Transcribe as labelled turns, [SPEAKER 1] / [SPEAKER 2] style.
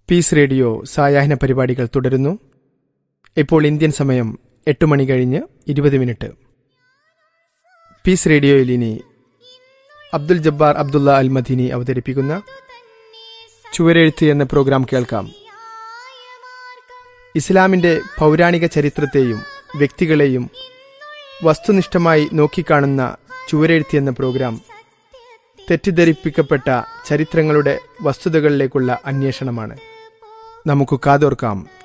[SPEAKER 1] piece radio സായാഹ്ന പരിപാടികൾ തുടരുന്നു ഇപ്പോൾ ഇന്ത്യൻ സമയം എട്ട് മണി കഴിഞ്ഞ് ഇരുപത് മിനിറ്റ് പീസ് റേഡിയോയിൽ ഇനി അബ്ദുൽ ജബ്ബാർ അബ്ദുള്ള അൽ മദീനി അവതരിപ്പിക്കുന്ന ചുവരെഴുത്ത് എന്ന പ്രോഗ്രാം കേൾക്കാം ഇസ്ലാമിന്റെ പൗരാണിക ചരിത്രത്തെയും വ്യക്തികളെയും വസ്തുനിഷ്ഠമായി നോക്കിക്കാണുന്ന ചുവരെഴുത്ത് എന്ന പ്രോഗ്രാം തെറ്റിദ്ധരിപ്പിക്കപ്പെട്ട ചരിത്രങ്ങളുടെ വസ്തുതകളിലേക്കുള്ള അന്വേഷണമാണ് നമുക്ക് കാതോർക്കാം